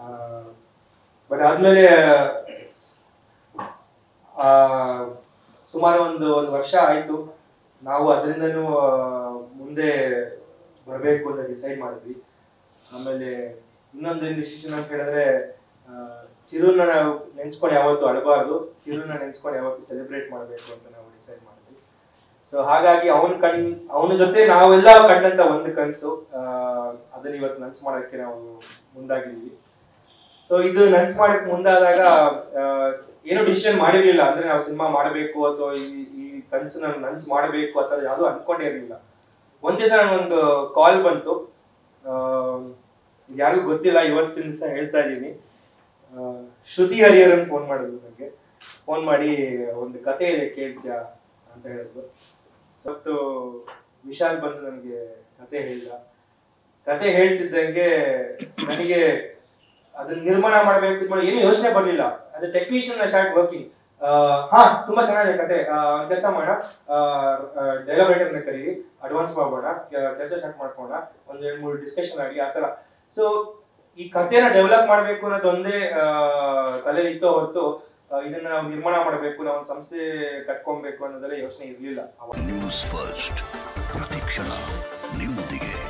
but ಆದ್ಮೇಲೆ ಆ, ಸುಮಾರು ಒಂದು ಒಂದು ವರ್ಷ ಆಯ್ತು ನಾವು ಅದರಿಂದನೂ ಆ, ಮುಂದೆ ಬರಬೇಕು ಅಂತ ಡಿಸೈಡ್ ಮಾಡಿದ್ವಿ ಆಮೇಲೆ ಇನ್ನೊಂದು ಡಿಸಿಷನ್ ಅಂತ ಹೇಳಿದ್ರೆ ಆ, ಚಿರುನ ನಾವು ನೆನ್ಸ್ಕೊಂಡು ಯಾವತ್ತೂ ಅಳಬಾರ್ದು ಚಿರುನ ನೆನ್ಸ್ಕೊಂಡು ಯಾವತ್ತೂ ಸೆಲೆಬ್ರೇಟ್ ಮಾಡಬೇಕು ಅಂತ ನಾವು ಡಿಸೈಡ್ ಮಾಡಿದ್ವಿ ಸೊ ಹಾಗಾಗಿ ಅವನ ಕಣ್ ಅವನ ಜೊತೆ ನಾವೆಲ್ಲ ಕಂಡಂತ ಒಂದು ಕನಸು ಅದನ್ನ ಇವತ್ತು ನನ್ಸ್ ಮಾಡಕ್ಕೆ ನಾವು ಮುಂದಾಗಿದ್ವಿ ಸೊ ಇದು ನನ್ಸ್ ಮಾಡಕ್ ಮುಂದಾದಾಗ ಆ, ಏನೋ ಡಿಸಿಷನ್ ಮಾಡಿರ್ಲಿಲ್ಲ ಅಂದ್ರೆ ನಾವು ಸಿನಿಮಾ ಮಾಡಬೇಕು ಅಥವಾ ಈ ಈ ಕನಸು ನಾನು ನನ್ಸ್ ಮಾಡಬೇಕು ಅಥವಾ ಯಾವುದು ಅನ್ಕೊಂಡೇ ಇರಲಿಲ್ಲ ಒಂದ್ ದಿವಸ ಒಂದು ಕಾಲ್ ಬಂತು ಆ, ಇದ್ ಯಾರಿಗೂ ಗೊತ್ತಿಲ್ಲ ಇವತ್ತಿನ ದಿವಸ ಹೇಳ್ತಾ ಇದ್ದೀನಿ ಆ, ಶ್ರುತಿ ಹರಿಹರನ್ ಫೋನ್ ಮಾಡಿದ್ರು ನನಗೆ ಫೋನ್ ಮಾಡಿ ಒಂದು ಕತೆ ಇದೆ ಕೇಳ್ತೀಯಾ ಅಂತ ಹೇಳಿದ್ರು ಮತ್ತು ವಿಶಾಲ್ ಬಂದು ನನಗೆ ಕತೆ ಹೇಳ್ದ ಕತೆ ಹೇಳ್ತಿದ್ದಂಗೆ ನನಗೆ ಅದನ್ನ ನಿರ್ಮಾಣ ಮಾಡ್ಬೇಕು ಇದ್ ಮಾಡಿ ಏನು ಯೋಚನೆ ಬರ್ಲಿಲ್ಲ ಅದು ಟೆಕ್ನಿಷಿಯನ್ ಸ್ಟಾರ್ಟ್ ವರ್ಕಿಂಗ್ ಹಾ ತುಂಬಾ ಚೆನ್ನಾಗಿದೆ ಕತೆ ಕೆಲಸ ಮಾಡೋಣ ಡೈಲಾಗ್ ರೈಟರ್ನ ಕರೀರಿ ಅಡ್ವಾನ್ಸ್ ಮಾಡೋಣ ಕೆಲಸ ಸ್ಟಾರ್ಟ್ ಮಾಡ್ಕೋಣ ಒಂದ್ ಎರಡ್ ಮೂರು ಡಿಸ್ಕಷನ್ ಆಗಿ ಆತರ ಸೊ ಈ ಕಥೆನ ಡೆವಲಪ್ ಮಾಡ್ಬೇಕು ಅನ್ನೋದು ಒಂದೇ ತಲೆ ಇತ್ತೋ ಹೊರತು ಆ, ಇದನ್ನ ನಾವು ನಿರ್ಮಾಣ ಮಾಡ್ಬೇಕು ನಾವು ಒಂದು ಸಂಸ್ಥೆ ಕಟ್ಕೊಬೇಕು ಅನ್ನೋದೆಲ್ಲ ಯೋಚನೆ ಇರ್ಲಿಲ್ಲ ಅವಾಗ ನ್ಯೂಸ್ ಫಸ್ಟ್ ಪ್ರತಿಕ್ಷಣ ನಿಮ್ಮೊಂದಿಗೆ